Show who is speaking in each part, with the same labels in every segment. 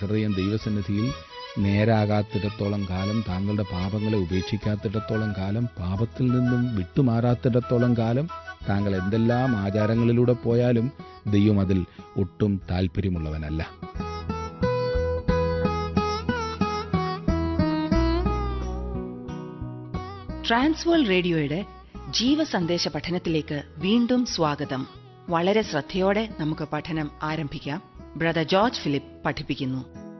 Speaker 1: ഹൃദയം ദൈവസന്നിധിയിൽ നേരാകാത്തിടത്തോളം കാലം താങ്കളുടെ പാപങ്ങളെ ഉപേക്ഷിക്കാത്തിടത്തോളം കാലം പാപത്തിൽ നിന്നും വിട്ടുമാറാത്തിടത്തോളം കാലം താങ്കൾ എന്തെല്ലാം ആചാരങ്ങളിലൂടെ പോയാലും ദൈവം അതിൽ ഒട്ടും താല്പര്യമുള്ളവനല്ല
Speaker 2: ട്രാൻസ്വേൾ റേഡിയോയുടെ ജീവസന്ദേശ പഠനത്തിലേക്ക് വീണ്ടും സ്വാഗതം വളരെ ശ്രദ്ധയോടെ നമുക്ക് പഠനം ആരംഭിക്കാം ബ്രദർ ജോർജ് ഫിലിപ്പ് പഠിപ്പിക്കുന്നു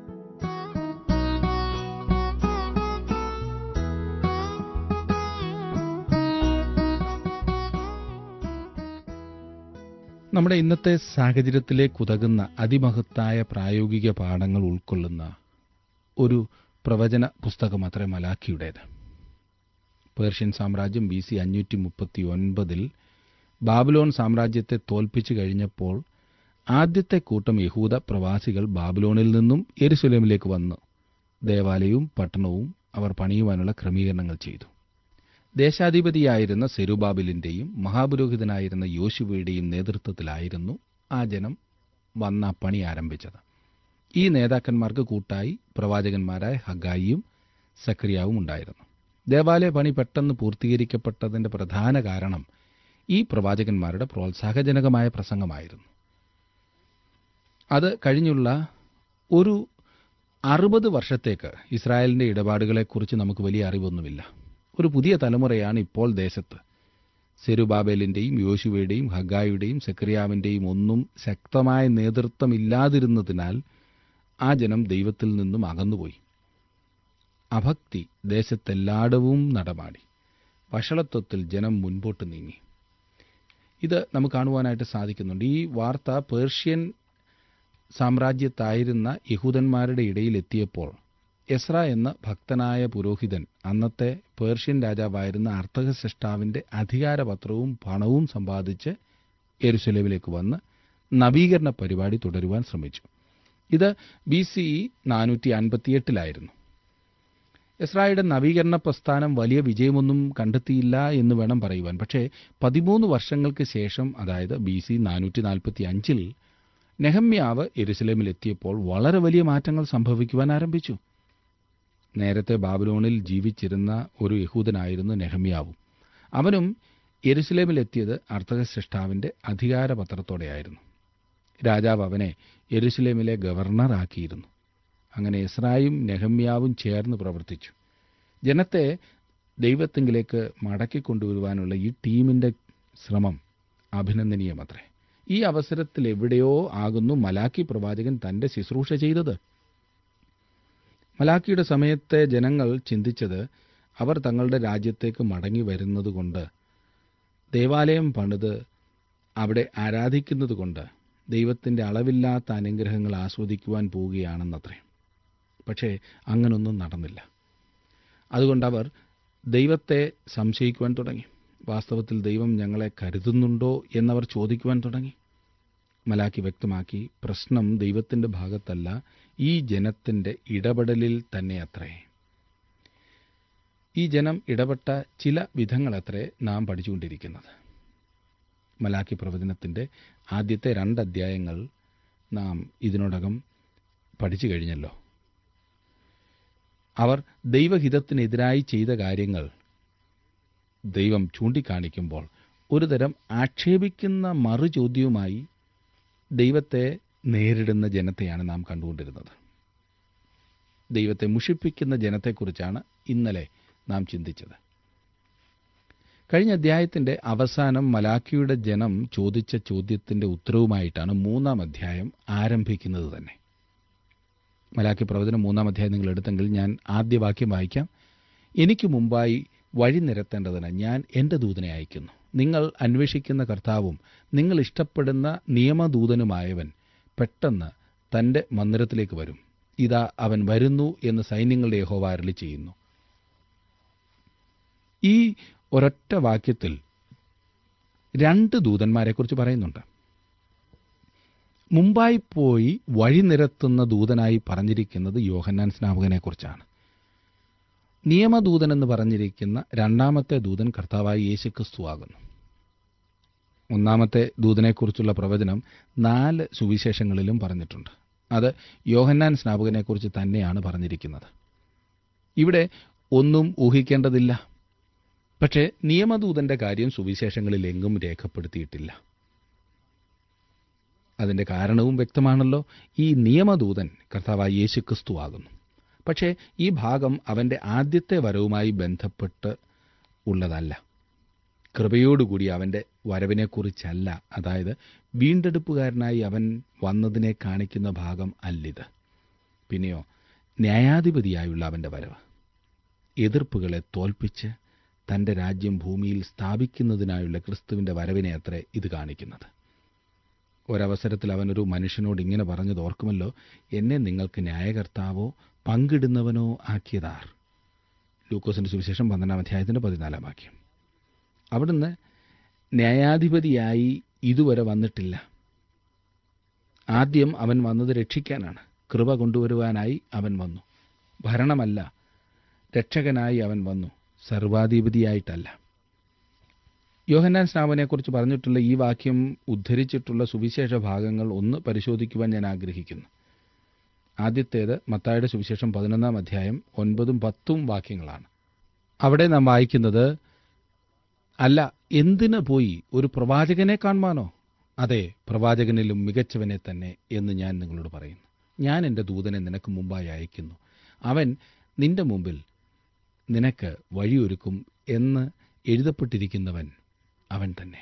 Speaker 1: നമ്മുടെ ഇന്നത്തെ സാഹചര്യത്തിലേക്ക് ഉതകുന്ന അതിമഹത്തായ പ്രായോഗിക പാഠങ്ങൾ ഉൾക്കൊള്ളുന്ന ഒരു പ്രവചന പുസ്തകം അത്രേ മലാഖിയുടേത് പേർഷ്യൻ സാമ്രാജ്യം ബി സി അഞ്ഞൂറ്റി മുപ്പത്തി ഒൻപതിൽ ബാബിലോൺ സാമ്രാജ്യത്തെ തോൽപ്പിച്ചു കഴിഞ്ഞപ്പോൾ ആദ്യത്തെ കൂട്ടം യഹൂദ പ്രവാസികൾ ബാബിലോണിൽ നിന്നും എരുസലേമിലേക്ക് വന്നു ദേവാലയവും പട്ടണവും അവർ പണിയുവാനുള്ള ക്രമീകരണങ്ങൾ ചെയ്തു ദേശാധിപതിയായിരുന്ന സെരുബാബിലിന്റെയും മഹാപുരോഹിതനായിരുന്ന യോശുവയുടെയും നേതൃത്വത്തിലായിരുന്നു ആ ജനം വന്ന പണി ആരംഭിച്ചത് ഈ നേതാക്കന്മാർക്ക് കൂട്ടായി പ്രവാചകന്മാരായ ഹഗായിയും സക്രിയാവും ഉണ്ടായിരുന്നു ദേവാലയ പണി പെട്ടെന്ന് പൂർത്തീകരിക്കപ്പെട്ടതിന്റെ പ്രധാന കാരണം ഈ പ്രവാചകന്മാരുടെ പ്രോത്സാഹജനകമായ പ്രസംഗമായിരുന്നു അത് കഴിഞ്ഞുള്ള ഒരു അറുപത് വർഷത്തേക്ക് ഇസ്രായേലിന്റെ ഇടപാടുകളെക്കുറിച്ച് നമുക്ക് വലിയ അറിവൊന്നുമില്ല ഒരു പുതിയ തലമുറയാണ് ഇപ്പോൾ ദേശത്ത് സെരുബാബേലിന്റെയും യോശുവയുടെയും ഹഗായുടെയും സെക്രിയാവിന്റെയും ഒന്നും ശക്തമായ നേതൃത്വമില്ലാതിരുന്നതിനാൽ ആ ജനം ദൈവത്തിൽ നിന്നും അകന്നുപോയി അഭക്തി ദേശത്തെല്ലായിടവും നടമാടി വഷളത്വത്തിൽ ജനം മുൻപോട്ട് നീങ്ങി ഇത് നമുക്ക് കാണുവാനായിട്ട് സാധിക്കുന്നുണ്ട് ഈ വാർത്ത പേർഷ്യൻ സാമ്രാജ്യത്തായിരുന്ന യഹൂദന്മാരുടെ ഇടയിൽ എത്തിയപ്പോൾ എസ്ര എന്ന ഭക്തനായ പുരോഹിതൻ അന്നത്തെ പേർഷ്യൻ രാജാവായിരുന്ന അർത്ഥകശിഷ്ടാവിന്റെ അധികാരപത്രവും പണവും സമ്പാദിച്ച് എരുസലേമിലേക്ക് വന്ന് നവീകരണ പരിപാടി തുടരുവാൻ ശ്രമിച്ചു ഇത് ബി സി നാനൂറ്റി അൻപത്തിയെട്ടിലായിരുന്നു ഇസ്രായേലിന്റെ നവീകരണ പ്രസ്ഥാനം വലിയ വിജയമൊന്നും കണ്ടെത്തിയില്ല എന്ന് വേണം പറയുവാൻ പക്ഷേ പതിമൂന്ന് വർഷങ്ങൾക്ക് ശേഷം അതായത് ബി സി നാനൂറ്റി നാൽപ്പത്തി അഞ്ചിൽ നെഹമ്യാവ് എരുസലേമിലെത്തിയപ്പോൾ വളരെ വലിയ മാറ്റങ്ങൾ സംഭവിക്കുവാൻ ആരംഭിച്ചു നേരത്തെ ബാബിലോണിൽ ജീവിച്ചിരുന്ന ഒരു യഹൂദനായിരുന്നു നെഹമ്യാവും അവനും എരുസലേമിലെത്തിയത് അർത്ഥകശിഷ്ടാവിന്റെ അധികാരപത്രത്തോടെയായിരുന്നു രാജാവ് അവനെ എരുസലേമിലെ ഗവർണറാക്കിയിരുന്നു അങ്ങനെ ഇസ്രായും നെഹമ്യാവും ചേർന്ന് പ്രവർത്തിച്ചു ജനത്തെ ദൈവത്തെങ്കിലേക്ക് മടക്കിക്കൊണ്ടുവരുവാനുള്ള ഈ ടീമിന്റെ ശ്രമം അഭിനന്ദനീയമത്രേ ഈ അവസരത്തിൽ എവിടെയോ ആകുന്നു മലാക്കി പ്രവാചകൻ തന്റെ ശുശ്രൂഷ ചെയ്തത് മലാക്കിയുടെ സമയത്തെ ജനങ്ങൾ ചിന്തിച്ചത് അവർ തങ്ങളുടെ രാജ്യത്തേക്ക് മടങ്ങി വരുന്നതുകൊണ്ട് ദേവാലയം പണിത് അവിടെ ആരാധിക്കുന്നതുകൊണ്ട് ദൈവത്തിന്റെ അളവില്ലാത്ത അനുഗ്രഹങ്ങൾ ആസ്വദിക്കുവാൻ പോവുകയാണെന്നത്രേ പക്ഷേ അങ്ങനൊന്നും നടന്നില്ല അതുകൊണ്ട് അവർ ദൈവത്തെ സംശയിക്കുവാൻ തുടങ്ങി വാസ്തവത്തിൽ ദൈവം ഞങ്ങളെ കരുതുന്നുണ്ടോ എന്നവർ ചോദിക്കുവാൻ തുടങ്ങി മലാക്കി വ്യക്തമാക്കി പ്രശ്നം ദൈവത്തിന്റെ ഭാഗത്തല്ല ഈ ജനത്തിന്റെ ഇടപെടലിൽ തന്നെ അത്രേ ഈ ജനം ഇടപെട്ട ചില വിധങ്ങളത്രേ നാം പഠിച്ചുകൊണ്ടിരിക്കുന്നത് മലാക്കി പ്രവചനത്തിന്റെ ആദ്യത്തെ രണ്ട് അധ്യായങ്ങൾ നാം ഇതിനോടകം പഠിച്ചു കഴിഞ്ഞല്ലോ അവർ ദൈവഹിതത്തിനെതിരായി ചെയ്ത കാര്യങ്ങൾ ദൈവം ചൂണ്ടിക്കാണിക്കുമ്പോൾ ഒരുതരം ആക്ഷേപിക്കുന്ന മറുചോദ്യവുമായി ദൈവത്തെ നേരിടുന്ന ജനത്തെയാണ് നാം കണ്ടുകൊണ്ടിരുന്നത് ദൈവത്തെ മുഷിപ്പിക്കുന്ന ജനത്തെക്കുറിച്ചാണ് ഇന്നലെ നാം ചിന്തിച്ചത് കഴിഞ്ഞ അധ്യായത്തിന്റെ അവസാനം മലാക്കിയുടെ ജനം ചോദിച്ച ചോദ്യത്തിന്റെ ഉത്തരവുമായിട്ടാണ് മൂന്നാം അധ്യായം ആരംഭിക്കുന്നത് തന്നെ മലാക്കി പ്രവചനം മൂന്നാം അധ്യായം നിങ്ങൾ എടുത്തെങ്കിൽ ഞാൻ ആദ്യ വാക്യം വായിക്കാം എനിക്ക് മുമ്പായി വഴി നിരത്തേണ്ടതിന് ഞാൻ എന്റെ ദൂതനെ അയക്കുന്നു നിങ്ങൾ അന്വേഷിക്കുന്ന കർത്താവും നിങ്ങൾ ഇഷ്ടപ്പെടുന്ന നിയമദൂതനുമായവൻ പെട്ടെന്ന് തന്റെ മന്ദിരത്തിലേക്ക് വരും ഇതാ അവൻ വരുന്നു എന്ന് സൈന്യങ്ങളുടെ യഹോവ അരളി ചെയ്യുന്നു ഈ ഒരൊറ്റ വാക്യത്തിൽ രണ്ട് ദൂതന്മാരെക്കുറിച്ച് പറയുന്നുണ്ട് മുമ്പായി പോയി വഴി നിരത്തുന്ന ദൂതനായി പറഞ്ഞിരിക്കുന്നത് യോഹന്നാൻ സ്നാപകനെക്കുറിച്ചാണ് നിയമദൂതൻ എന്ന് പറഞ്ഞിരിക്കുന്ന രണ്ടാമത്തെ ദൂതൻ കർത്താവായി യേശുക്രിസ്തു ആകുന്നു ഒന്നാമത്തെ ദൂതനെക്കുറിച്ചുള്ള പ്രവചനം നാല് സുവിശേഷങ്ങളിലും പറഞ്ഞിട്ടുണ്ട് അത് യോഹന്നാൻ സ്നാപകനെക്കുറിച്ച് തന്നെയാണ് പറഞ്ഞിരിക്കുന്നത് ഇവിടെ ഒന്നും ഊഹിക്കേണ്ടതില്ല പക്ഷേ നിയമദൂതന്റെ കാര്യം സുവിശേഷങ്ങളിൽ എങ്ങും രേഖപ്പെടുത്തിയിട്ടില്ല അതിന്റെ കാരണവും വ്യക്തമാണല്ലോ ഈ നിയമദൂതൻ കർത്താവായ യേശുക്രിസ്തു ആകുന്നു പക്ഷേ ഈ ഭാഗം അവന്റെ ആദ്യത്തെ വരവുമായി ബന്ധപ്പെട്ട് ഉള്ളതല്ല കൃപയോടുകൂടി അവന്റെ വരവിനെക്കുറിച്ചല്ല അതായത് വീണ്ടെടുപ്പുകാരനായി അവൻ വന്നതിനെ കാണിക്കുന്ന ഭാഗം അല്ലിത് പിന്നെയോ ന്യായാധിപതിയായുള്ള അവന്റെ വരവ് എതിർപ്പുകളെ തോൽപ്പിച്ച് തന്റെ രാജ്യം ഭൂമിയിൽ സ്ഥാപിക്കുന്നതിനായുള്ള ക്രിസ്തുവിന്റെ വരവിനെ അത്രേ ഇത് കാണിക്കുന്നത് ഒരവസരത്തിൽ അവനൊരു മനുഷ്യനോട് ഇങ്ങനെ പറഞ്ഞത് ഓർക്കുമല്ലോ എന്നെ നിങ്ങൾക്ക് ന്യായകർത്താവോ പങ്കിടുന്നവനോ ആക്കിയതാർ ലൂക്കോസിന്റെ സുവിശേഷം പന്ത്രണ്ടാം അധ്യായത്തിന്റെ പതിനാലാം വാക്യം അവിടുന്ന് ന്യായാധിപതിയായി ഇതുവരെ വന്നിട്ടില്ല ആദ്യം അവൻ വന്നത് രക്ഷിക്കാനാണ് കൃപ കൊണ്ടുവരുവാനായി അവൻ വന്നു ഭരണമല്ല രക്ഷകനായി അവൻ വന്നു സർവാധിപതിയായിട്ടല്ല യോഹന്നാൻ സ്നാപനെക്കുറിച്ച് പറഞ്ഞിട്ടുള്ള ഈ വാക്യം ഉദ്ധരിച്ചിട്ടുള്ള സുവിശേഷ ഭാഗങ്ങൾ ഒന്ന് പരിശോധിക്കുവാൻ ഞാൻ ആഗ്രഹിക്കുന്നു ആദ്യത്തേത് മത്തായുടെ സുവിശേഷം പതിനൊന്നാം അധ്യായം ഒൻപതും പത്തും വാക്യങ്ങളാണ് അവിടെ നാം വായിക്കുന്നത് അല്ല എന്തിനു പോയി ഒരു പ്രവാചകനെ കാണുവാനോ അതെ പ്രവാചകനിലും മികച്ചവനെ തന്നെ എന്ന് ഞാൻ നിങ്ങളോട് പറയുന്നു ഞാൻ എൻ്റെ ദൂതനെ നിനക്ക് മുമ്പായി അയക്കുന്നു അവൻ നിന്റെ മുമ്പിൽ നിനക്ക് വഴിയൊരുക്കും എന്ന് എഴുതപ്പെട്ടിരിക്കുന്നവൻ അവൻ തന്നെ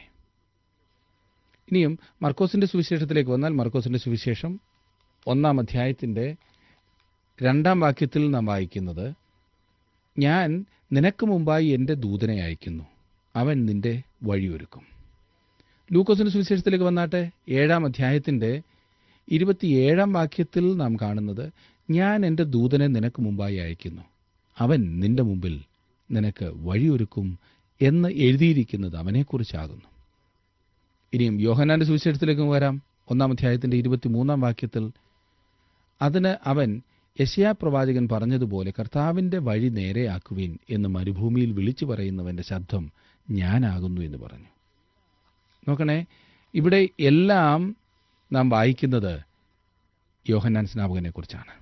Speaker 1: ഇനിയും മർക്കോസിന്റെ സുവിശേഷത്തിലേക്ക് വന്നാൽ മർക്കോസിന്റെ സുവിശേഷം ഒന്നാം അധ്യായത്തിന്റെ രണ്ടാം വാക്യത്തിൽ നാം വായിക്കുന്നത് ഞാൻ നിനക്ക് മുമ്പായി എൻ്റെ ദൂതനെ അയക്കുന്നു അവൻ നിന്റെ വഴിയൊരുക്കും ലൂക്കോസിന്റെ സുവിശേഷത്തിലേക്ക് വന്നാട്ടെ ഏഴാം അധ്യായത്തിന്റെ ഇരുപത്തിയേഴാം വാക്യത്തിൽ നാം കാണുന്നത് ഞാൻ എൻ്റെ ദൂതനെ നിനക്ക് മുമ്പായി അയക്കുന്നു അവൻ നിന്റെ മുമ്പിൽ നിനക്ക് വഴിയൊരുക്കും എന്ന് എഴുതിയിരിക്കുന്നത് അവനെക്കുറിച്ചാകുന്നു ഇനിയും യോഹനാന്റെ സുവിശേഷത്തിലേക്ക് വരാം ഒന്നാം അധ്യായത്തിന്റെ ഇരുപത്തിമൂന്നാം വാക്യത്തിൽ അതിന് അവൻ യശയാ പ്രവാചകൻ പറഞ്ഞതുപോലെ കർത്താവിന്റെ വഴി നേരെയാക്കുവിൻ എന്ന് മരുഭൂമിയിൽ വിളിച്ചു പറയുന്നവന്റെ ശബ്ദം ഞാനാകുന്നു എന്ന് പറഞ്ഞു നോക്കണേ ഇവിടെ എല്ലാം നാം വായിക്കുന്നത് യോഹന്നാൻ സ്നാപകനെ കുറിച്ചാണ്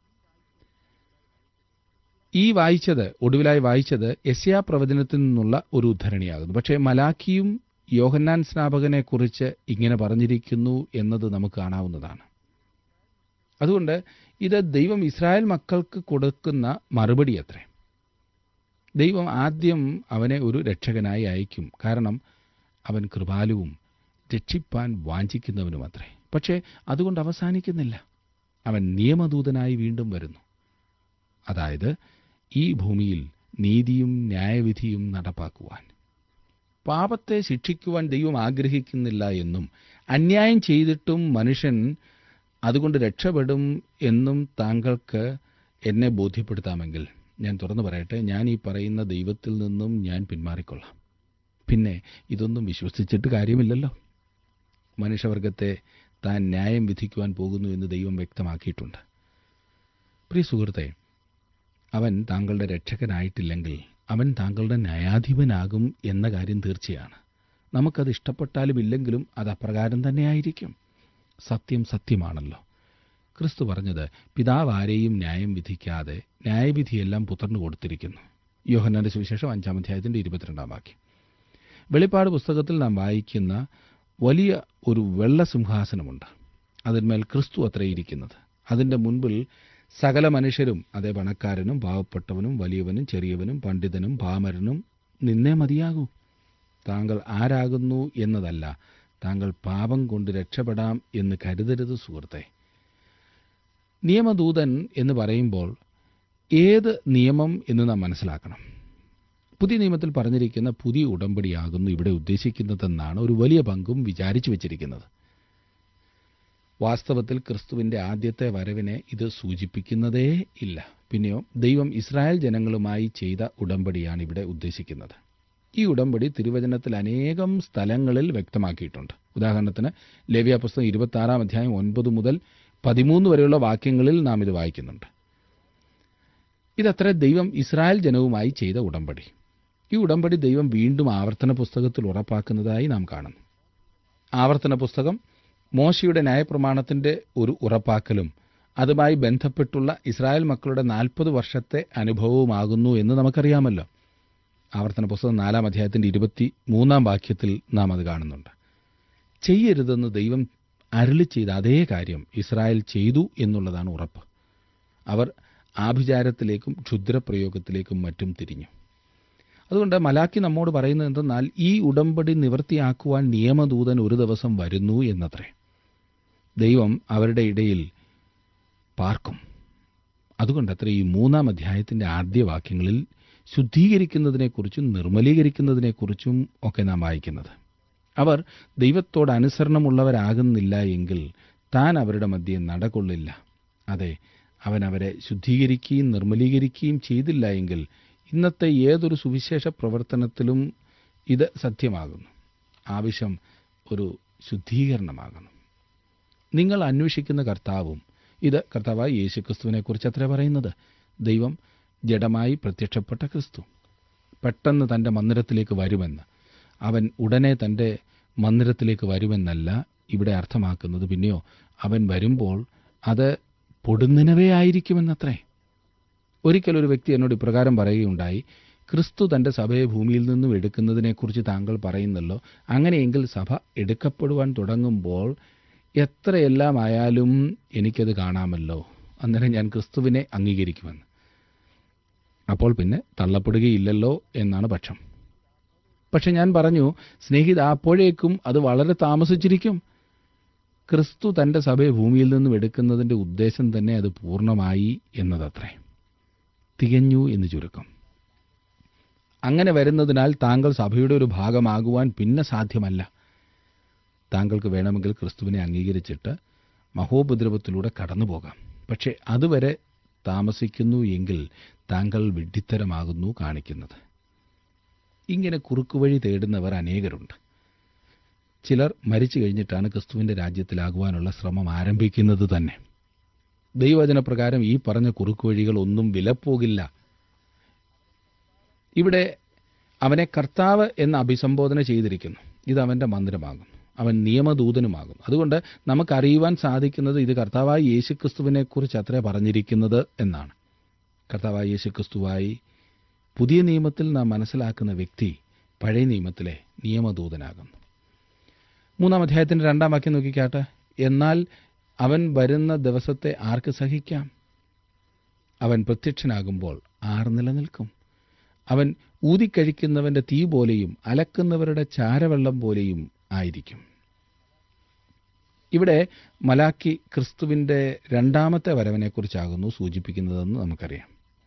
Speaker 1: ഈ വായിച്ചത് ഒടുവിലായി വായിച്ചത് യസ്യാ പ്രവചനത്തിൽ നിന്നുള്ള ഒരു ഉദ്ധരണിയാകുന്നു പക്ഷേ മലാഖിയും യോഹന്നാൻ സ്നാപകനെ കുറിച്ച് ഇങ്ങനെ പറഞ്ഞിരിക്കുന്നു എന്നത് നമുക്ക് കാണാവുന്നതാണ് അതുകൊണ്ട് ഇത് ദൈവം ഇസ്രായേൽ മക്കൾക്ക് കൊടുക്കുന്ന മറുപടി അത്രേ ദൈവം ആദ്യം അവനെ ഒരു രക്ഷകനായി അയക്കും കാരണം അവൻ കൃപാലുവും രക്ഷിപ്പാൻ വാഞ്ചിക്കുന്നവനും അത്രേ പക്ഷേ അതുകൊണ്ട് അവസാനിക്കുന്നില്ല അവൻ നിയമദൂതനായി വീണ്ടും വരുന്നു അതായത് ഈ ഭൂമിയിൽ നീതിയും ന്യായവിധിയും നടപ്പാക്കുവാൻ പാപത്തെ ശിക്ഷിക്കുവാൻ ദൈവം ആഗ്രഹിക്കുന്നില്ല എന്നും അന്യായം ചെയ്തിട്ടും മനുഷ്യൻ അതുകൊണ്ട് രക്ഷപ്പെടും എന്നും താങ്കൾക്ക് എന്നെ ബോധ്യപ്പെടുത്താമെങ്കിൽ ഞാൻ തുറന്നു പറയട്ടെ ഞാൻ ഈ പറയുന്ന ദൈവത്തിൽ നിന്നും ഞാൻ പിന്മാറിക്കൊള്ളാം പിന്നെ ഇതൊന്നും വിശ്വസിച്ചിട്ട് കാര്യമില്ലല്ലോ മനുഷ്യവർഗത്തെ താൻ ന്യായം വിധിക്കുവാൻ പോകുന്നു എന്ന് ദൈവം വ്യക്തമാക്കിയിട്ടുണ്ട് പ്രിയ സുഹൃത്തെ അവൻ താങ്കളുടെ രക്ഷകനായിട്ടില്ലെങ്കിൽ അവൻ താങ്കളുടെ ന്യായാധിപനാകും എന്ന കാര്യം തീർച്ചയാണ് നമുക്കത് ഇഷ്ടപ്പെട്ടാലും ഇല്ലെങ്കിലും അത് അപ്രകാരം തന്നെയായിരിക്കും സത്യം സത്യമാണല്ലോ ക്രിസ്തു പറഞ്ഞത് പിതാവ് ആരെയും ന്യായം വിധിക്കാതെ ന്യായവിധിയെല്ലാം പുത്രന് കൊടുത്തിരിക്കുന്നു യോഹന്നാന്റെ സുവിശേഷം അഞ്ചാം അധ്യായത്തിന്റെ ഇരുപത്തിരണ്ടാം വാക്യം വെളിപ്പാട് പുസ്തകത്തിൽ നാം വായിക്കുന്ന വലിയ ഒരു വെള്ള സിംഹാസനമുണ്ട് അതിന്മേൽ ക്രിസ്തു അത്രയിരിക്കുന്നത് അതിന്റെ മുൻപിൽ സകല മനുഷ്യരും അതേ പണക്കാരനും പാവപ്പെട്ടവനും വലിയവനും ചെറിയവനും പണ്ഡിതനും പാമരനും നിന്നേ മതിയാകൂ താങ്കൾ ആരാകുന്നു എന്നതല്ല താങ്കൾ പാപം കൊണ്ട് രക്ഷപ്പെടാം എന്ന് കരുതരുത് സുഹൃത്തെ നിയമദൂതൻ എന്ന് പറയുമ്പോൾ ഏത് നിയമം എന്ന് നാം മനസ്സിലാക്കണം പുതിയ നിയമത്തിൽ പറഞ്ഞിരിക്കുന്ന പുതിയ ഉടമ്പടിയാകുന്നു ഇവിടെ ഉദ്ദേശിക്കുന്നതെന്നാണ് ഒരു വലിയ പങ്കും വിചാരിച്ചു വച്ചിരിക്കുന്നത് വാസ്തവത്തിൽ ക്രിസ്തുവിന്റെ ആദ്യത്തെ വരവിനെ ഇത് സൂചിപ്പിക്കുന്നതേ ഇല്ല പിന്നെയോ ദൈവം ഇസ്രായേൽ ജനങ്ങളുമായി ചെയ്ത ഉടമ്പടിയാണ് ഇവിടെ ഉദ്ദേശിക്കുന്നത് ഈ ഉടമ്പടി തിരുവചനത്തിൽ അനേകം സ്ഥലങ്ങളിൽ വ്യക്തമാക്കിയിട്ടുണ്ട് ഉദാഹരണത്തിന് ലേവ്യ പുസ്തകം ഇരുപത്തി ആറാം അധ്യായം ഒൻപത് മുതൽ പതിമൂന്ന് വരെയുള്ള വാക്യങ്ങളിൽ നാം ഇത് വായിക്കുന്നുണ്ട് ഇതത്ര ദൈവം ഇസ്രായേൽ ജനവുമായി ചെയ്ത ഉടമ്പടി ഈ ഉടമ്പടി ദൈവം വീണ്ടും ആവർത്തന പുസ്തകത്തിൽ ഉറപ്പാക്കുന്നതായി നാം കാണുന്നു ആവർത്തന പുസ്തകം മോശയുടെ ന്യായപ്രമാണത്തിന്റെ ഒരു ഉറപ്പാക്കലും അതുമായി ബന്ധപ്പെട്ടുള്ള ഇസ്രായേൽ മക്കളുടെ നാൽപ്പത് വർഷത്തെ അനുഭവവുമാകുന്നു എന്ന് നമുക്കറിയാമല്ലോ ആവർത്തന പുസ്തകം നാലാം അധ്യായത്തിന്റെ ഇരുപത്തി മൂന്നാം വാക്യത്തിൽ നാം അത് കാണുന്നുണ്ട് ചെയ്യരുതെന്ന് ദൈവം അരുളി ചെയ്ത അതേ കാര്യം ഇസ്രായേൽ ചെയ്തു എന്നുള്ളതാണ് ഉറപ്പ് അവർ ആഭിചാരത്തിലേക്കും ക്ഷുദ്രപ്രയോഗത്തിലേക്കും മറ്റും തിരിഞ്ഞു അതുകൊണ്ട് മലാക്കി നമ്മോട് പറയുന്നത് എന്തെന്നാൽ ഈ ഉടമ്പടി നിവൃത്തിയാക്കുവാൻ നിയമദൂതൻ ഒരു ദിവസം വരുന്നു എന്നത്രേ ദൈവം അവരുടെ ഇടയിൽ പാർക്കും അതുകൊണ്ടത്ര ഈ മൂന്നാം അധ്യായത്തിന്റെ ആദ്യ വാക്യങ്ങളിൽ ശുദ്ധീകരിക്കുന്നതിനെക്കുറിച്ചും നിർമ്മലീകരിക്കുന്നതിനെക്കുറിച്ചും ഒക്കെ നാം വായിക്കുന്നത് അവർ ദൈവത്തോട് അനുസരണമുള്ളവരാകുന്നില്ല എങ്കിൽ താൻ അവരുടെ മധ്യെ നടകൊള്ളില്ല അതെ അവൻ അവരെ ശുദ്ധീകരിക്കുകയും നിർമ്മലീകരിക്കുകയും ചെയ്തില്ല എങ്കിൽ ഇന്നത്തെ ഏതൊരു സുവിശേഷ പ്രവർത്തനത്തിലും ഇത് സത്യമാകുന്നു ആവശ്യം ഒരു ശുദ്ധീകരണമാകുന്നു നിങ്ങൾ അന്വേഷിക്കുന്ന കർത്താവും ഇത് കർത്താവായ യേശുക്രിസ്തുവിനെക്കുറിച്ച് അത്ര പറയുന്നത് ദൈവം ജഡമായി പ്രത്യക്ഷപ്പെട്ട ക്രിസ്തു പെട്ടെന്ന് തന്റെ മന്ദിരത്തിലേക്ക് വരുമെന്ന് അവൻ ഉടനെ തന്റെ മന്ദിരത്തിലേക്ക് വരുമെന്നല്ല ഇവിടെ അർത്ഥമാക്കുന്നത് പിന്നെയോ അവൻ വരുമ്പോൾ അത് പൊടുന്നനവേ ആയിരിക്കുമെന്നത്രേ ഒരിക്കൽ ഒരു വ്യക്തി എന്നോട് ഇപ്രകാരം പറയുകയുണ്ടായി ക്രിസ്തു തന്റെ സഭയെ ഭൂമിയിൽ നിന്നും എടുക്കുന്നതിനെക്കുറിച്ച് താങ്കൾ പറയുന്നല്ലോ അങ്ങനെയെങ്കിൽ സഭ എടുക്കപ്പെടുവാൻ തുടങ്ങുമ്പോൾ എത്രയെല്ലാം ആയാലും എനിക്കത് കാണാമല്ലോ അന്നേരം ഞാൻ ക്രിസ്തുവിനെ അംഗീകരിക്കുമെന്ന് അപ്പോൾ പിന്നെ തള്ളപ്പെടുകയില്ലല്ലോ എന്നാണ് പക്ഷം പക്ഷെ ഞാൻ പറഞ്ഞു സ്നേഹിത അപ്പോഴേക്കും അത് വളരെ താമസിച്ചിരിക്കും ക്രിസ്തു തന്റെ സഭയെ ഭൂമിയിൽ നിന്നും എടുക്കുന്നതിന്റെ ഉദ്ദേശം തന്നെ അത് പൂർണ്ണമായി എന്നതത്രേ തികഞ്ഞു എന്ന് ചുരുക്കം അങ്ങനെ വരുന്നതിനാൽ താങ്കൾ സഭയുടെ ഒരു ഭാഗമാകുവാൻ പിന്നെ സാധ്യമല്ല താങ്കൾക്ക് വേണമെങ്കിൽ ക്രിസ്തുവിനെ അംഗീകരിച്ചിട്ട് മഹോപദ്രവത്തിലൂടെ കടന്നു പോകാം പക്ഷെ അതുവരെ താമസിക്കുന്നു എങ്കിൽ താങ്കൾ വിഡ്ഢിത്തരമാകുന്നു കാണിക്കുന്നത് ഇങ്ങനെ കുറുക്കുവഴി തേടുന്നവർ അനേകരുണ്ട് ചിലർ മരിച്ചു കഴിഞ്ഞിട്ടാണ് ക്രിസ്തുവിന്റെ രാജ്യത്തിലാകുവാനുള്ള ശ്രമം ആരംഭിക്കുന്നത് തന്നെ ദൈവവചനപ്രകാരം ഈ പറഞ്ഞ കുറുക്കുവഴികൾ ഒന്നും വിലപ്പോകില്ല ഇവിടെ അവനെ കർത്താവ് എന്ന് അഭിസംബോധന ചെയ്തിരിക്കുന്നു ഇത് അവന്റെ മന്ദിരമാകും അവൻ നിയമദൂതനുമാകും അതുകൊണ്ട് നമുക്കറിയുവാൻ സാധിക്കുന്നത് ഇത് കർത്താവായ യേശുക്രിസ്തുവിനെ കുറിച്ച് അത്രേ പറഞ്ഞിരിക്കുന്നത് എന്നാണ് കർത്താവായ യേശുക്രിസ്തുവായി പുതിയ നിയമത്തിൽ നാം മനസ്സിലാക്കുന്ന വ്യക്തി പഴയ നിയമത്തിലെ നിയമദൂതനാകുന്നു മൂന്നാം അധ്യായത്തിന്റെ രണ്ടാം വാക്യം നോക്കിക്കാട്ടെ എന്നാൽ അവൻ വരുന്ന ദിവസത്തെ ആർക്ക് സഹിക്കാം അവൻ പ്രത്യക്ഷനാകുമ്പോൾ ആർ നിലനിൽക്കും അവൻ ഊതിക്കഴിക്കുന്നവന്റെ തീ പോലെയും അലക്കുന്നവരുടെ ചാരവെള്ളം പോലെയും ആയിരിക്കും ഇവിടെ മലാക്കി ക്രിസ്തുവിന്റെ രണ്ടാമത്തെ വരവിനെക്കുറിച്ചാകുന്നു സൂചിപ്പിക്കുന്നതെന്ന് നമുക്കറിയാം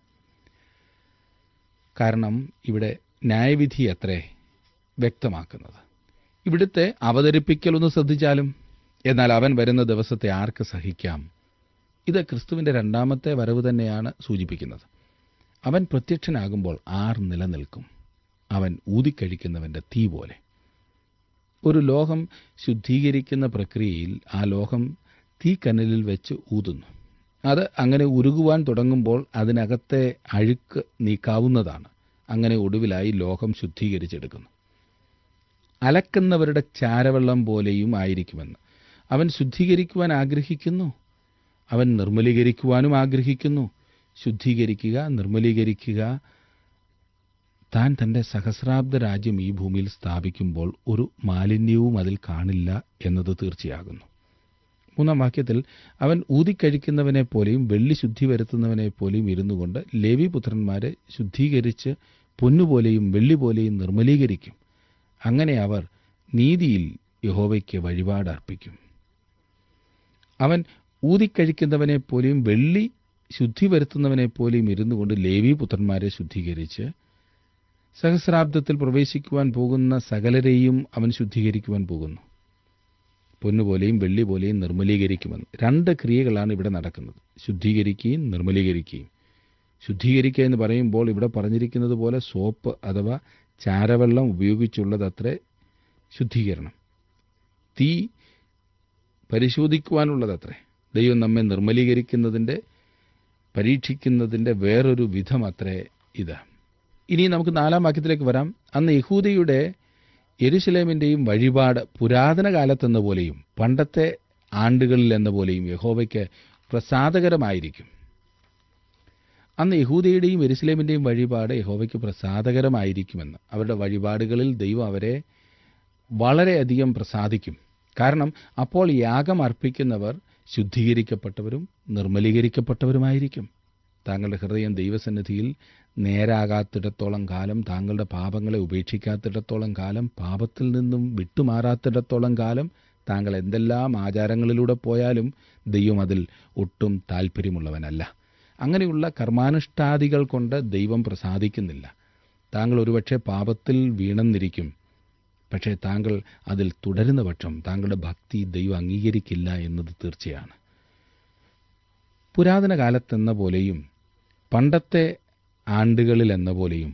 Speaker 1: കാരണം ഇവിടെ ന്യായവിധി അത്രേ വ്യക്തമാക്കുന്നത് ഇവിടുത്തെ അവതരിപ്പിക്കലൊന്ന് ശ്രദ്ധിച്ചാലും എന്നാൽ അവൻ വരുന്ന ദിവസത്തെ ആർക്ക് സഹിക്കാം ഇത് ക്രിസ്തുവിന്റെ രണ്ടാമത്തെ വരവ് തന്നെയാണ് സൂചിപ്പിക്കുന്നത് അവൻ പ്രത്യക്ഷനാകുമ്പോൾ ആർ നിലനിൽക്കും അവൻ ഊതിക്കഴിക്കുന്നവന്റെ തീ പോലെ ഒരു ലോഹം ശുദ്ധീകരിക്കുന്ന പ്രക്രിയയിൽ ആ ലോഹം തീക്കനലിൽ വെച്ച് ഊതുന്നു അത് അങ്ങനെ ഉരുകുവാൻ തുടങ്ങുമ്പോൾ അതിനകത്തെ അഴുക്ക് നീക്കാവുന്നതാണ് അങ്ങനെ ഒടുവിലായി ലോഹം ശുദ്ധീകരിച്ചെടുക്കുന്നു അലക്കുന്നവരുടെ ചാരവെള്ളം പോലെയും ആയിരിക്കുമെന്ന് അവൻ ശുദ്ധീകരിക്കുവാൻ ആഗ്രഹിക്കുന്നു അവൻ നിർമ്മലീകരിക്കുവാനും ആഗ്രഹിക്കുന്നു ശുദ്ധീകരിക്കുക നിർമ്മലീകരിക്കുക താൻ തന്റെ സഹസ്രാബ്ദ രാജ്യം ഈ ഭൂമിയിൽ സ്ഥാപിക്കുമ്പോൾ ഒരു മാലിന്യവും അതിൽ കാണില്ല എന്നത് തീർച്ചയാകുന്നു മൂന്നാം വാക്യത്തിൽ അവൻ ഊതിക്കഴിക്കുന്നവനെ പോലെയും വെള്ളി ശുദ്ധി വരുത്തുന്നവനെ പോലെയും ഇരുന്നു കൊണ്ട് ലേവി പുത്രന്മാരെ ശുദ്ധീകരിച്ച് പൊന്നുപോലെയും വെള്ളി പോലെയും നിർമ്മലീകരിക്കും അങ്ങനെ അവർ നീതിയിൽ യഹോവയ്ക്ക് വഴിപാട് അർപ്പിക്കും അവൻ ഊതിക്കഴിക്കുന്നവനെ പോലെയും വെള്ളി ശുദ്ധി വരുത്തുന്നവനെ പോലെയും ഇരുന്നു കൊണ്ട് ലേവി പുത്രന്മാരെ ശുദ്ധീകരിച്ച് സഹസ്രാബ്ദത്തിൽ പ്രവേശിക്കുവാൻ പോകുന്ന സകലരെയും അവൻ ശുദ്ധീകരിക്കുവാൻ പോകുന്നു പൊന്നുപോലെയും വെള്ളി പോലെയും നിർമ്മലീകരിക്കുമെന്ന് രണ്ട് ക്രിയകളാണ് ഇവിടെ നടക്കുന്നത് ശുദ്ധീകരിക്കുകയും നിർമ്മലീകരിക്കുകയും ശുദ്ധീകരിക്കുക എന്ന് പറയുമ്പോൾ ഇവിടെ പറഞ്ഞിരിക്കുന്നത് പോലെ സോപ്പ് അഥവാ ചാരവെള്ളം ഉപയോഗിച്ചുള്ളതത്രേ ശുദ്ധീകരണം തീ പരിശോധിക്കുവാനുള്ളതത്രേ ദൈവം നമ്മെ നിർമ്മലീകരിക്കുന്നതിൻ്റെ പരീക്ഷിക്കുന്നതിൻ്റെ വേറൊരു വിധം അത്രേ ഇത് ഇനി നമുക്ക് നാലാം വാക്യത്തിലേക്ക് വരാം അന്ന് യഹൂദയുടെ യെരുശലേമിന്റെയും വഴിപാട് പുരാതന കാലത്തെന്ന പോലെയും പണ്ടത്തെ ആണ്ടുകളിൽ എന്ന പോലെയും യഹോവയ്ക്ക് പ്രസാദകരമായിരിക്കും അന്ന് യഹൂദയുടെയും എരുസലേമിന്റെയും വഴിപാട് യഹോവയ്ക്ക് പ്രസാദകരമായിരിക്കുമെന്ന് അവരുടെ വഴിപാടുകളിൽ ദൈവം അവരെ വളരെയധികം പ്രസാദിക്കും കാരണം അപ്പോൾ യാഗം അർപ്പിക്കുന്നവർ ശുദ്ധീകരിക്കപ്പെട്ടവരും നിർമ്മലീകരിക്കപ്പെട്ടവരുമായിരിക്കും താങ്കളുടെ ഹൃദയം ദൈവസന്നിധിയിൽ നേരാകാത്തിടത്തോളം കാലം താങ്കളുടെ പാപങ്ങളെ ഉപേക്ഷിക്കാത്തിടത്തോളം കാലം പാപത്തിൽ നിന്നും വിട്ടുമാറാത്തിടത്തോളം കാലം താങ്കൾ എന്തെല്ലാം ആചാരങ്ങളിലൂടെ പോയാലും ദൈവം അതിൽ ഒട്ടും താല്പര്യമുള്ളവനല്ല അങ്ങനെയുള്ള കർമാനുഷ്ഠാദികൾ കൊണ്ട് ദൈവം പ്രസാദിക്കുന്നില്ല താങ്കൾ ഒരുപക്ഷെ പാപത്തിൽ വീണെന്നിരിക്കും പക്ഷേ താങ്കൾ അതിൽ തുടരുന്ന പക്ഷം താങ്കളുടെ ഭക്തി ദൈവം അംഗീകരിക്കില്ല എന്നത് തീർച്ചയാണ് പുരാതന കാലത്തെന്ന പോലെയും പണ്ടത്തെ ആണ്ടുകളിൽ എന്ന പോലെയും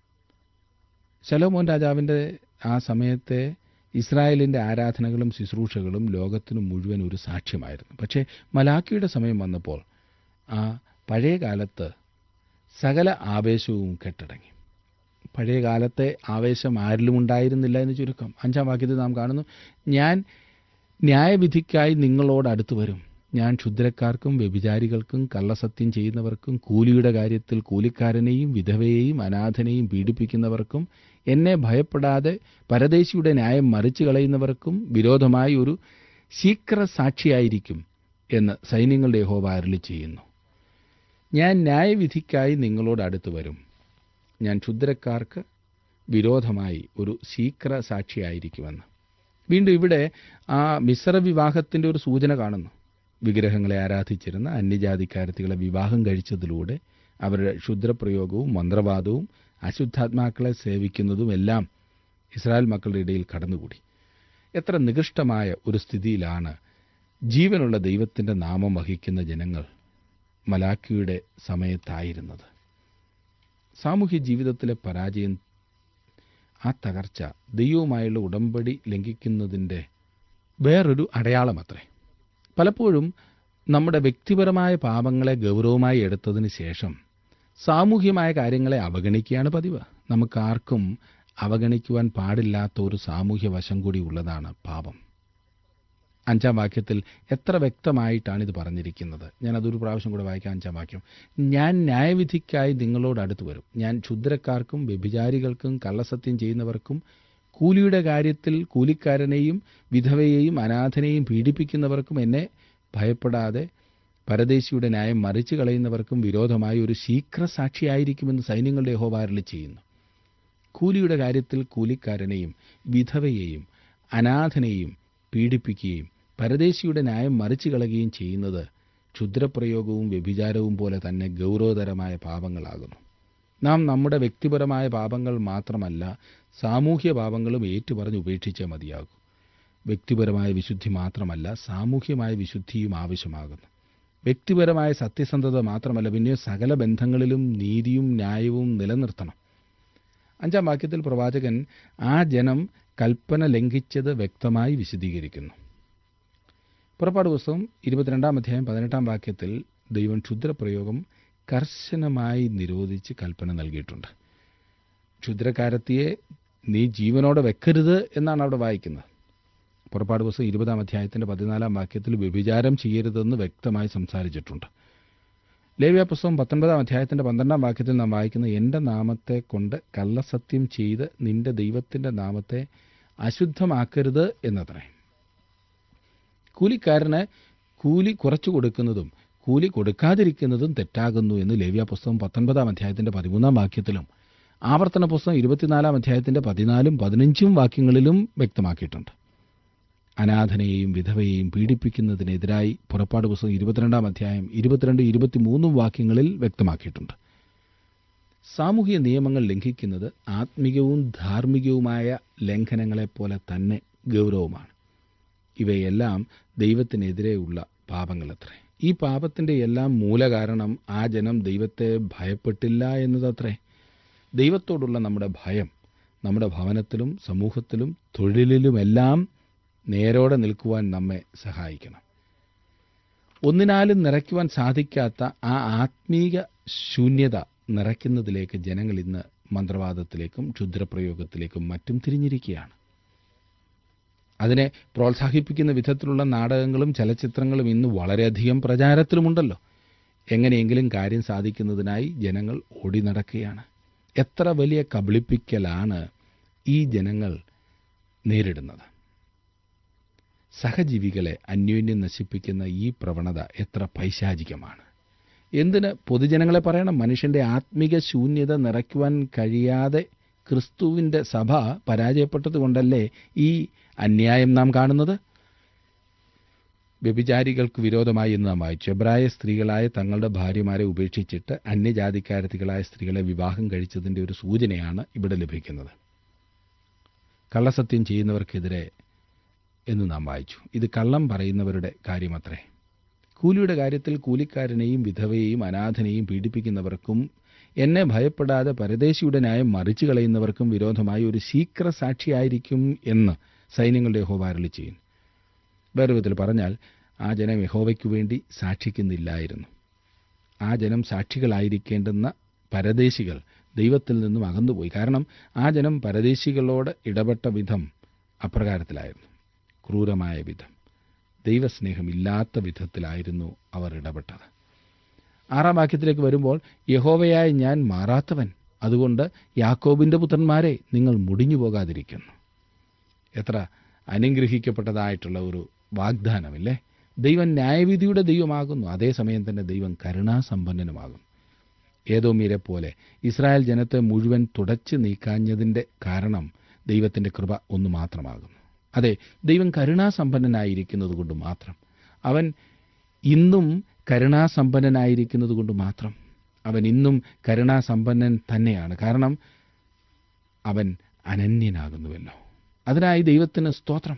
Speaker 1: ശലോമോൻ രാജാവിൻ്റെ ആ സമയത്തെ ഇസ്രായേലിൻ്റെ ആരാധനകളും ശുശ്രൂഷകളും ലോകത്തിനു മുഴുവൻ ഒരു സാക്ഷ്യമായിരുന്നു പക്ഷേ മലാക്കിയുടെ സമയം വന്നപ്പോൾ ആ പഴയ കാലത്ത് സകല ആവേശവും കെട്ടടങ്ങി പഴയ കാലത്തെ ആവേശം ആരിലും ഉണ്ടായിരുന്നില്ല എന്ന് ചുരുക്കം അഞ്ചാം വാക്യത്തിൽ നാം കാണുന്നു ഞാൻ ന്യായവിധിക്കായി നിങ്ങളോട് അടുത്തു വരും ഞാൻ ക്ഷുദ്രക്കാർക്കും വ്യഭിചാരികൾക്കും കള്ളസത്യം ചെയ്യുന്നവർക്കും കൂലിയുടെ കാര്യത്തിൽ കൂലിക്കാരനെയും വിധവയെയും അനാഥനെയും പീഡിപ്പിക്കുന്നവർക്കും എന്നെ ഭയപ്പെടാതെ പരദേശിയുടെ ന്യായം മറിച്ചു കളയുന്നവർക്കും വിരോധമായി ഒരു ശീക്ര സാക്ഷിയായിരിക്കും എന്ന് സൈന്യങ്ങളുടെ യഹോവ അരുളി ചെയ്യുന്നു ഞാൻ ന്യായവിധിക്കായി നിങ്ങളോട് അടുത്തു വരും ഞാൻ ക്ഷുദ്രക്കാർക്ക് വിരോധമായി ഒരു ശീക്ര സാക്ഷിയായിരിക്കുമെന്ന് വീണ്ടും ഇവിടെ ആ മിശ്ര വിവാഹത്തിൻ്റെ ഒരു സൂചന കാണുന്നു വിഗ്രഹങ്ങളെ ആരാധിച്ചിരുന്ന അന്യജാതിക്കാരത്തികളെ വിവാഹം കഴിച്ചതിലൂടെ അവരുടെ ക്ഷുദ്രപ്രയോഗവും മന്ത്രവാദവും അശുദ്ധാത്മാക്കളെ സേവിക്കുന്നതും എല്ലാം ഇസ്രായേൽ മക്കളുടെ ഇടയിൽ കടന്നുകൂടി എത്ര നികൃഷ്ടമായ ഒരു സ്ഥിതിയിലാണ് ജീവനുള്ള ദൈവത്തിൻ്റെ നാമം വഹിക്കുന്ന ജനങ്ങൾ മലാക്കിയുടെ സമയത്തായിരുന്നത് സാമൂഹ്യ ജീവിതത്തിലെ പരാജയം ആ തകർച്ച ദൈവവുമായുള്ള ഉടമ്പടി ലംഘിക്കുന്നതിൻ്റെ വേറൊരു അടയാളമത്രേ പലപ്പോഴും നമ്മുടെ വ്യക്തിപരമായ പാപങ്ങളെ ഗൗരവമായി എടുത്തതിന് ശേഷം സാമൂഹ്യമായ കാര്യങ്ങളെ അവഗണിക്കുകയാണ് പതിവ് നമുക്കാർക്കും അവഗണിക്കുവാൻ പാടില്ലാത്ത ഒരു സാമൂഹ്യ വശം കൂടി ഉള്ളതാണ് പാപം അഞ്ചാം വാക്യത്തിൽ എത്ര വ്യക്തമായിട്ടാണ് ഇത് പറഞ്ഞിരിക്കുന്നത് ഞാൻ അതൊരു പ്രാവശ്യം കൂടെ വായിക്കാം അഞ്ചാം വാക്യം ഞാൻ ന്യായവിധിക്കായി നിങ്ങളോട് അടുത്ത് വരും ഞാൻ ക്ഷുദ്രക്കാർക്കും വ്യഭിചാരികൾക്കും കള്ളസത്യം ചെയ്യുന്നവർക്കും കൂലിയുടെ കാര്യത്തിൽ കൂലിക്കാരനെയും വിധവയെയും അനാഥനെയും പീഡിപ്പിക്കുന്നവർക്കും എന്നെ ഭയപ്പെടാതെ പരദേശിയുടെ ന്യായം മറിച്ചു കളയുന്നവർക്കും വിരോധമായി ഒരു ശീഘ്ര സാക്ഷിയായിരിക്കുമെന്ന് സൈന്യങ്ങളുടെ യഹോവാരളി ചെയ്യുന്നു കൂലിയുടെ കാര്യത്തിൽ കൂലിക്കാരനെയും വിധവയെയും അനാഥനെയും പീഡിപ്പിക്കുകയും പരദേശിയുടെ ന്യായം മറിച്ചു കളയുകയും ചെയ്യുന്നത് ക്ഷുദ്രപ്രയോഗവും വ്യഭിചാരവും പോലെ തന്നെ ഗൗരവതരമായ പാപങ്ങളാകുന്നു നാം നമ്മുടെ വ്യക്തിപരമായ പാപങ്ങൾ മാത്രമല്ല സാമൂഹ്യ പാപങ്ങളും ഏറ്റുപറഞ്ഞ് ഉപേക്ഷിച്ചേ മതിയാകൂ വ്യക്തിപരമായ വിശുദ്ധി മാത്രമല്ല സാമൂഹ്യമായ വിശുദ്ധിയും ആവശ്യമാകുന്നു വ്യക്തിപരമായ സത്യസന്ധത മാത്രമല്ല പിന്നെ സകല ബന്ധങ്ങളിലും നീതിയും ന്യായവും നിലനിർത്തണം അഞ്ചാം വാക്യത്തിൽ പ്രവാചകൻ ആ ജനം കൽപ്പന ലംഘിച്ചത് വ്യക്തമായി വിശദീകരിക്കുന്നു പുറപ്പാട് പുസ്തകം ഇരുപത്തിരണ്ടാം അധ്യായം പതിനെട്ടാം വാക്യത്തിൽ ദൈവം ക്ഷുദ്രപ്രയോഗം കർശനമായി നിരോധിച്ച് കൽപ്പന നൽകിയിട്ടുണ്ട് ക്ഷുദ്രക്കാരത്തിയെ നീ ജീവനോടെ വെക്കരുത് എന്നാണ് അവിടെ വായിക്കുന്നത് പുറപ്പാട് പുസ്തകം ഇരുപതാം അധ്യായത്തിന്റെ പതിനാലാം വാക്യത്തിൽ വ്യഭിചാരം ചെയ്യരുതെന്ന് വ്യക്തമായി സംസാരിച്ചിട്ടുണ്ട് ലേവ്യ പുസ്തകം പത്തൊൻപതാം അധ്യായത്തിന്റെ പന്ത്രണ്ടാം വാക്യത്തിൽ നാം വായിക്കുന്ന എന്റെ നാമത്തെ കൊണ്ട് കള്ളസത്യം ചെയ്ത് നിന്റെ ദൈവത്തിന്റെ നാമത്തെ അശുദ്ധമാക്കരുത് എന്നത്രേ കൂലിക്കാരന് കൂലി കുറച്ചു കൊടുക്കുന്നതും കൂലി കൊടുക്കാതിരിക്കുന്നതും തെറ്റാകുന്നു എന്ന് ലേവ്യ പുസ്തകം പത്തൊൻപതാം അധ്യായത്തിന്റെ പതിമൂന്നാം വാക്യത്തിലും ആവർത്തന പുസ്തകം ഇരുപത്തിനാലാം അധ്യായത്തിന്റെ പതിനാലും പതിനഞ്ചും വാക്യങ്ങളിലും വ്യക്തമാക്കിയിട്ടുണ്ട് അനാഥനെയും വിധവയെയും പീഡിപ്പിക്കുന്നതിനെതിരായി പുറപ്പാട് പുസ്തകം ഇരുപത്തിരണ്ടാം അധ്യായം ഇരുപത്തിരണ്ട് ഇരുപത്തിമൂന്നും വാക്യങ്ങളിൽ വ്യക്തമാക്കിയിട്ടുണ്ട് സാമൂഹിക നിയമങ്ങൾ ലംഘിക്കുന്നത് ആത്മികവും ധാർമ്മികവുമായ ലംഘനങ്ങളെപ്പോലെ തന്നെ ഗൗരവമാണ് ഇവയെല്ലാം ദൈവത്തിനെതിരെയുള്ള പാപങ്ങളത്രേ ഈ പാപത്തിന്റെ എല്ലാം മൂലകാരണം ആ ജനം ദൈവത്തെ ഭയപ്പെട്ടില്ല എന്നതത്രേ ദൈവത്തോടുള്ള നമ്മുടെ ഭയം നമ്മുടെ ഭവനത്തിലും സമൂഹത്തിലും തൊഴിലിലുമെല്ലാം നേരോടെ നിൽക്കുവാൻ നമ്മെ സഹായിക്കണം ഒന്നിനാലും നിറയ്ക്കുവാൻ സാധിക്കാത്ത ആ ആത്മീക ശൂന്യത നിറയ്ക്കുന്നതിലേക്ക് ജനങ്ങൾ ഇന്ന് മന്ത്രവാദത്തിലേക്കും ക്ഷുദ്രപ്രയോഗത്തിലേക്കും മറ്റും തിരിഞ്ഞിരിക്കുകയാണ് അതിനെ പ്രോത്സാഹിപ്പിക്കുന്ന വിധത്തിലുള്ള നാടകങ്ങളും ചലച്ചിത്രങ്ങളും ഇന്ന് വളരെയധികം പ്രചാരത്തിലുമുണ്ടല്ലോ എങ്ങനെയെങ്കിലും കാര്യം സാധിക്കുന്നതിനായി ജനങ്ങൾ ഓടി നടക്കുകയാണ് എത്ര വലിയ കബളിപ്പിക്കലാണ് ഈ ജനങ്ങൾ നേരിടുന്നത് സഹജീവികളെ അന്യോന്യം നശിപ്പിക്കുന്ന ഈ പ്രവണത എത്ര പൈശാചികമാണ് എന്തിന് പൊതുജനങ്ങളെ പറയണം മനുഷ്യന്റെ ആത്മിക ശൂന്യത നിറയ്ക്കുവാൻ കഴിയാതെ ക്രിസ്തുവിന്റെ സഭ പരാജയപ്പെട്ടതുകൊണ്ടല്ലേ ഈ അന്യായം നാം കാണുന്നത് വ്യഭിചാരികൾക്ക് വിരോധമായി എന്ന് നാം വായിച്ചു എബ്രായ സ്ത്രീകളായ തങ്ങളുടെ ഭാര്യമാരെ ഉപേക്ഷിച്ചിട്ട് അന്യജാതിക്കാരത്തികളായ സ്ത്രീകളെ വിവാഹം കഴിച്ചതിന്റെ ഒരു സൂചനയാണ് ഇവിടെ ലഭിക്കുന്നത് കള്ളസത്യം ചെയ്യുന്നവർക്കെതിരെ എന്ന് നാം വായിച്ചു ഇത് കള്ളം പറയുന്നവരുടെ കാര്യമത്രേ കൂലിയുടെ കാര്യത്തിൽ കൂലിക്കാരനെയും വിധവയെയും അനാഥനെയും പീഡിപ്പിക്കുന്നവർക്കും എന്നെ ഭയപ്പെടാതെ പരദേശിയുടെ ന്യായം മറിച്ചു കളയുന്നവർക്കും വിരോധമായി ഒരു ശീക്ര സാക്ഷിയായിരിക്കും എന്ന് സൈന്യങ്ങളുടെ യഹോവ അരുളി ചെയ്യുന്നു വേറെ വിധത്തിൽ പറഞ്ഞാൽ ആ ജനം യഹോവയ്ക്കു വേണ്ടി സാക്ഷിക്കുന്നില്ലായിരുന്നു ആ ജനം സാക്ഷികളായിരിക്കേണ്ടുന്ന പരദേശികൾ ദൈവത്തിൽ നിന്നും അകന്നുപോയി കാരണം ആ ജനം പരദേശികളോട് ഇടപെട്ട വിധം അപ്രകാരത്തിലായിരുന്നു ക്രൂരമായ വിധം ദൈവസ്നേഹമില്ലാത്ത വിധത്തിലായിരുന്നു അവർ ഇടപെട്ടത് ആറാം വാക്യത്തിലേക്ക് വരുമ്പോൾ യഹോവയായ ഞാൻ മാറാത്തവൻ അതുകൊണ്ട് യാക്കോബിന്റെ പുത്രന്മാരെ നിങ്ങൾ മുടിഞ്ഞു പോകാതിരിക്കുന്നു എത്ര അനുഗ്രഹിക്കപ്പെട്ടതായിട്ടുള്ള ഒരു വാഗ്ദാനമില്ലേ ദൈവം ന്യായവിധിയുടെ ദൈവമാകുന്നു അതേസമയം തന്നെ ദൈവം കരുണാസമ്പന്നനുമാകുന്നു ഏതോ മീരെ പോലെ ഇസ്രായേൽ ജനത്തെ മുഴുവൻ തുടച്ചു നീക്കാഞ്ഞതിന്റെ കാരണം ദൈവത്തിന്റെ കൃപ ഒന്ന് മാത്രമാകുന്നു അതെ ദൈവം കരുണാസമ്പന്നനായിരിക്കുന്നത് കൊണ്ട് മാത്രം അവൻ ഇന്നും കരുണാസമ്പന്നനായിരിക്കുന്നത് കൊണ്ട് മാത്രം അവൻ ഇന്നും കരുണാസമ്പന്നൻ തന്നെയാണ് കാരണം അവൻ അനന്യനാകുന്നുവല്ലോ അതിനായി ദൈവത്തിന് സ്തോത്രം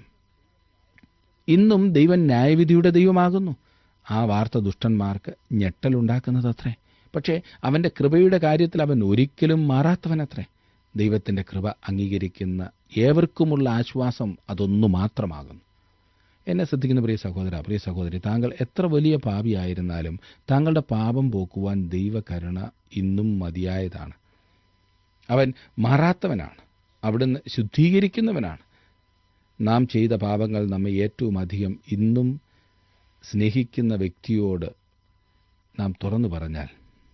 Speaker 1: ഇന്നും ദൈവം ന്യായവിധിയുടെ ദൈവമാകുന്നു ആ വാർത്ത ദുഷ്ടന്മാർക്ക് ഞെട്ടലുണ്ടാക്കുന്നതത്രേ പക്ഷേ അവന്റെ കൃപയുടെ കാര്യത്തിൽ അവൻ ഒരിക്കലും മാറാത്തവനത്രേ ദൈവത്തിന്റെ കൃപ അംഗീകരിക്കുന്ന ഏവർക്കുമുള്ള ആശ്വാസം അതൊന്നു മാത്രമാകുന്നു എന്നെ ശ്രദ്ധിക്കുന്ന പ്രിയ സഹോദര പ്രിയ സഹോദരി താങ്കൾ എത്ര വലിയ പാപിയായിരുന്നാലും താങ്കളുടെ പാപം പോക്കുവാൻ ദൈവകരുണ ഇന്നും മതിയായതാണ് അവൻ മാറാത്തവനാണ് അവിടുന്ന് ശുദ്ധീകരിക്കുന്നവനാണ് നാം ചെയ്ത പാപങ്ങൾ നമ്മെ ഏറ്റവും അധികം ഇന്നും സ്നേഹിക്കുന്ന വ്യക്തിയോട് നാം തുറന്നു പറഞ്ഞാൽ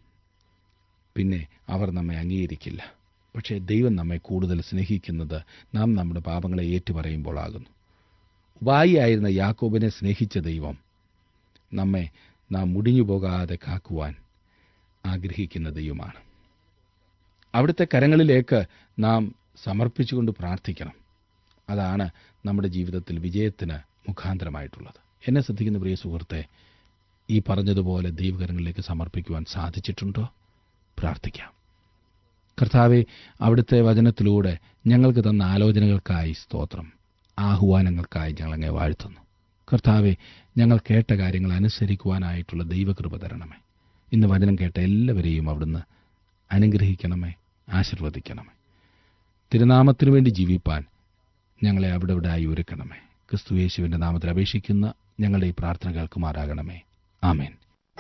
Speaker 1: പിന്നെ അവർ നമ്മെ അംഗീകരിക്കില്ല പക്ഷേ ദൈവം നമ്മെ കൂടുതൽ സ്നേഹിക്കുന്നത് നാം നമ്മുടെ പാപങ്ങളെ ഏറ്റുപറയുമ്പോഴാകുന്നു ഉപായിയായിരുന്ന യാക്കോബിനെ സ്നേഹിച്ച ദൈവം നമ്മെ നാം മുടിഞ്ഞു പോകാതെ കാക്കുവാൻ ആഗ്രഹിക്കുന്ന ദൈവമാണ് അവിടുത്തെ കരങ്ങളിലേക്ക് നാം സമർപ്പിച്ചുകൊണ്ട് പ്രാർത്ഥിക്കണം അതാണ് നമ്മുടെ ജീവിതത്തിൽ വിജയത്തിന് മുഖാന്തരമായിട്ടുള്ളത് എന്നെ ശ്രദ്ധിക്കുന്ന പ്രിയ സുഹൃത്തെ ഈ പറഞ്ഞതുപോലെ ദൈവകരങ്ങളിലേക്ക് സമർപ്പിക്കുവാൻ സാധിച്ചിട്ടുണ്ടോ പ്രാർത്ഥിക്കാം കർത്താവെ അവിടുത്തെ വചനത്തിലൂടെ ഞങ്ങൾക്ക് തന്ന ആലോചനകൾക്കായി സ്തോത്രം ആഹ്വാനങ്ങൾക്കായി ഞങ്ങളങ്ങെ വാഴ്ത്തുന്നു കർത്താവെ ഞങ്ങൾ കേട്ട കാര്യങ്ങൾ അനുസരിക്കുവാനായിട്ടുള്ള ദൈവകൃപ തരണമേ ഇന്ന് വചനം കേട്ട എല്ലാവരെയും അവിടുന്ന് അനുഗ്രഹിക്കണമേ ആശീർവദിക്കണമേ തിരുനാമത്തിനു വേണ്ടി ജീവിപ്പാൻ ഞങ്ങളെ അവിടെ ഇവിടെ ആയി ഒരുക്കണമേ ക്രിസ്തുയേശുവിന്റെ നാമത്തിൽ അപേക്ഷിക്കുന്ന ഞങ്ങളുടെ ഈ പ്രാർത്ഥന കേൾക്കുമാറാകണമേ ആമേൻ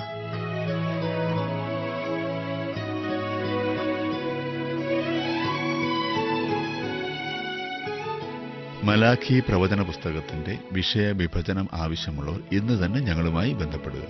Speaker 3: മലാഖി പ്രവചന പുസ്തകത്തിന്റെ വിഷയവിഭജനം ആവശ്യമുള്ളവർ ഇന്ന് തന്നെ ഞങ്ങളുമായി ബന്ധപ്പെടുക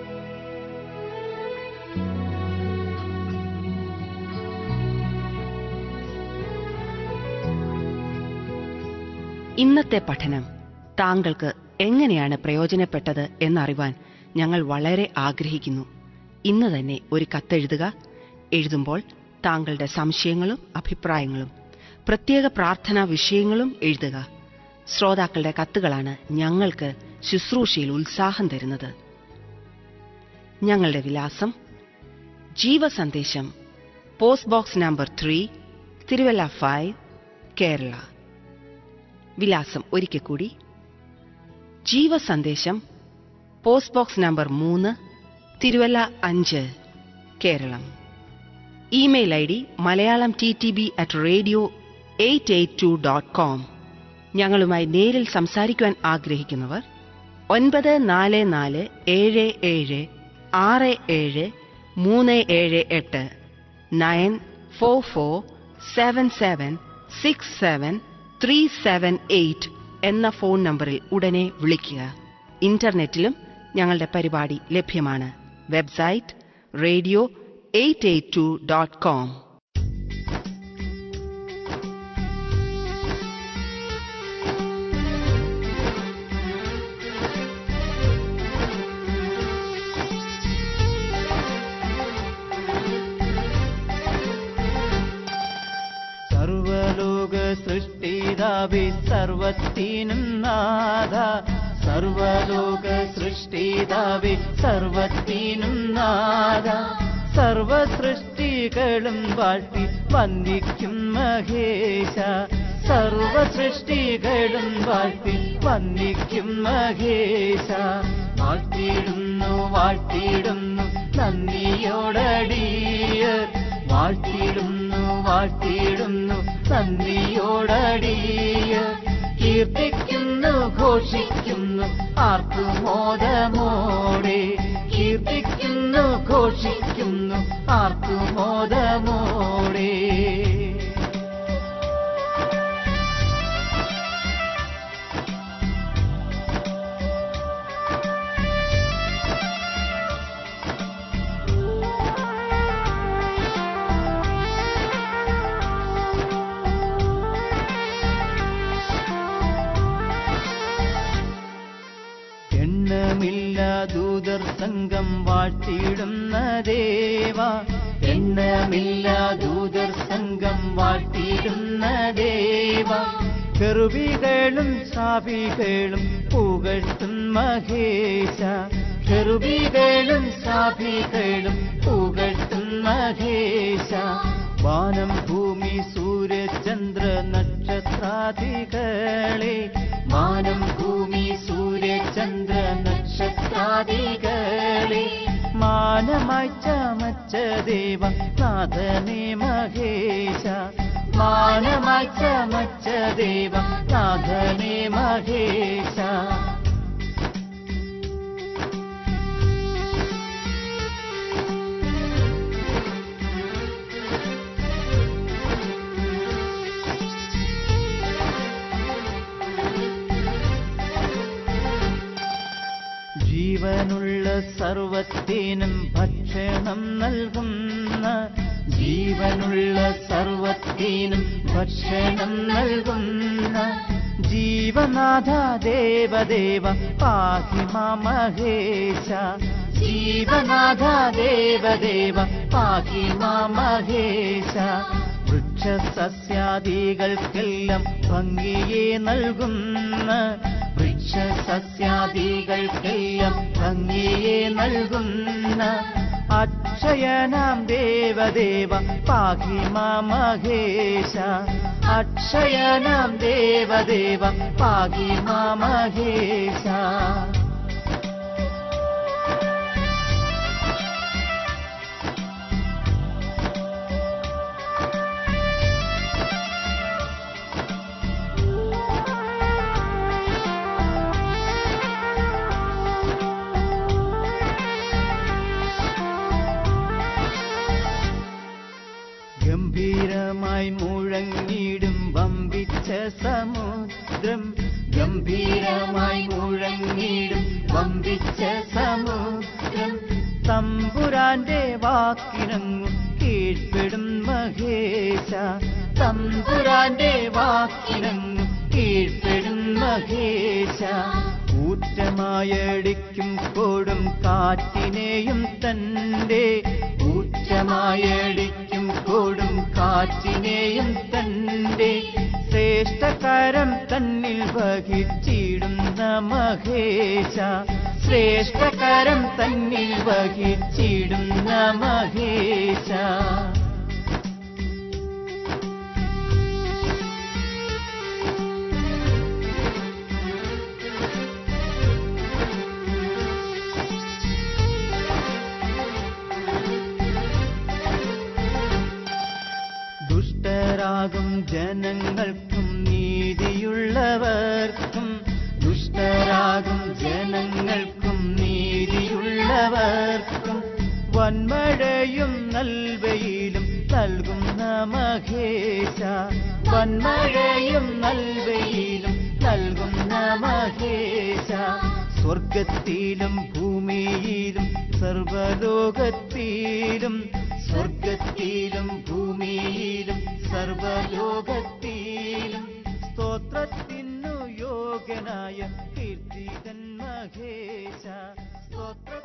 Speaker 2: ഇന്നത്തെ പഠനം താങ്കൾക്ക് എങ്ങനെയാണ് പ്രയോജനപ്പെട്ടത് എന്നറിവാൻ ഞങ്ങൾ വളരെ ആഗ്രഹിക്കുന്നു ഇന്ന് തന്നെ ഒരു കത്തെഴുതുക എഴുതുമ്പോൾ താങ്കളുടെ സംശയങ്ങളും അഭിപ്രായങ്ങളും പ്രത്യേക പ്രാർത്ഥനാ വിഷയങ്ങളും എഴുതുക ശ്രോതാക്കളുടെ കത്തുകളാണ് ഞങ്ങൾക്ക് ശുശ്രൂഷയിൽ ഉത്സാഹം തരുന്നത് ഞങ്ങളുടെ വിലാസം ജീവസന്ദേശം post box number three Thiruvalla five Kerala വിലാസം ഒരിക്കൽ കൂടി ജീവസന്ദേശം പോസ്റ്റ് ബോക്സ് നമ്പർ മൂന്ന് തിരുവല്ല അഞ്ച് Keralam email I D Malayalam T T B at radio eight eight two dot com ഞങ്ങളുമായി നേരിൽ സംസാരിക്കുവാൻ ആഗ്രഹിക്കുന്നവർ ഒൻപത് നാല് നാല് ഏഴ് ഏഴ് ആറ് ഏഴ് മൂന്ന് ഏഴ് എട്ട് nine four four seven seven six seven three seven eight എന്ന ഫോൺ നമ്പറിൽ ഉടനെ വിളിക്കുക ഇന്റർനെറ്റിലും ഞങ്ങളുടെ പരിപാടി ലഭ്യമാണ് website radio eight eight two dot com
Speaker 4: സർവലോക സൃഷ്ടിതാവി സർവത്തിനും നാഥ സർവലോക സൃഷ്ടിതാവി സർവത്തിനും നാഥ സർവ സൃഷ്ടികളും വാഴ്ത്തി വന്ദിക്കും മഹേശ സർവ സൃഷ്ടികളും വാഴ്ത്തി വന്ദിക്കും മഹേശ വാഴ്ത്തിയിടുന്നു വാഴ്ത്തിയിടുന്നു നന്ദിയോടടിയർ വാഴ്ത്തിയിടുന്നു വാഴ്ത്തിയിടുന്നു നന്ദിയോടടിയർ കീർത്തിക്കുന്നു ഘോഷിക്കുന്നു ആർക്കുമോദമോടെ കീർത്തിക്കുന്നു ഘോഷിക്കുന്നു ആർക്കുമോദമോടെ എണ്ണമില്ല ദൂതർ സംഘം വാഴ്ത്തിയിടുന്ന ദേവ എണ്ണമില്ല ദൂതർ സംഘം വാഴ്ത്തിയിടുന്ന ദേവ കെറുബികളും സാബികളും പുകഴ്ത്തും മഹേശ കെറുബികളും സാബികളും പുകഴ്ത്തും മഹേശ വാനം ഭൂമി സൂര്യചന്ദ്ര നക്ഷത്രാദികളെ വാനം ഭൂമി സൂര്യചന്ദ്ര നക്ഷത്രാദികളെ മാനമായി ചമച്ച ദേവ നാഥനെ മഹേശ മാനമായി ചമച്ച ദേവ നാഥനെ മഹേശ ജീവനുള്ള സർവത്തിനും ഭക്ഷണം നൽകുന്ന ജീവനുള്ള സർവത്തിനും ഭക്ഷണം നൽകുന്ന ജീവനാഥ ദേവദേവ പാഹിമ മഹേശ ജീവനാഥ ദേവദേവ പാഹിമ മഹേശ വൃക്ഷസസ്യാദികൾക്കെല്ലാം ഭംഗിയെ നൽകുന്ന വൃക്ഷസസ്യാദികൾക്കെല്ലാം ഭംഗിയെ നൽകുന്ന അക്ഷയനാം ദേവദേവ പാഹിമ മഹേശ അക്ഷയനാം ദേവദേവ പാഹിമ മഹേശ ഗംഭീരമായി മുഴങ്ങിടും വമ്പിച്ച സമുദ്രം ഗംഭീരമായി മുഴങ്ങിടും വമ്പിച്ച സമുദ്രം തമ്പുരാന്റെ വാക്കിനങ്ങു കീഴ്പ്പെടും മഹേശ തമ്പുരാന്റെ വാക്കിനങ്ങു കീഴ്പ്പെടും മഹേശ ഊറ്റമായടിക്കും കൊടും കാറ്റിനെയും തന്റെ ഊറ്റമായടിക്കും കൊടും കാറ്റിനെയും തന്റെ ശ്രേഷ്ഠകരം തന്നിൽ വഹിച്ചിടുന്ന മഹേശ ശ്രേഷ്ഠകരം തന്നിൽ വഹിച്ചിടുന്ന മഹേശ ദുഷ്ടരാകും ജനങ്ങൾക്കും നീതിയുള്ളവർക്കും ദുഷ്ടരാകും ജനങ്ങൾക്കും നീതിയുള്ളവർക്കും വന്മഴയും നൽവയിലും നൽകുന്ന മഹേശ വന്മഴയും നൽവയിലും നൽകുന്ന മഹേശ സ്വർഗത്തിലും ഭൂമിയിലും സർവലോകത്തിലും സ്വർഗത്തിലും ഭൂമിയിലും സർവലോകത്തിലും സ്തോത്രത്തിനു യോഗ്യനായ കീർത്തികൻ മഹേശ സ്തോത്ര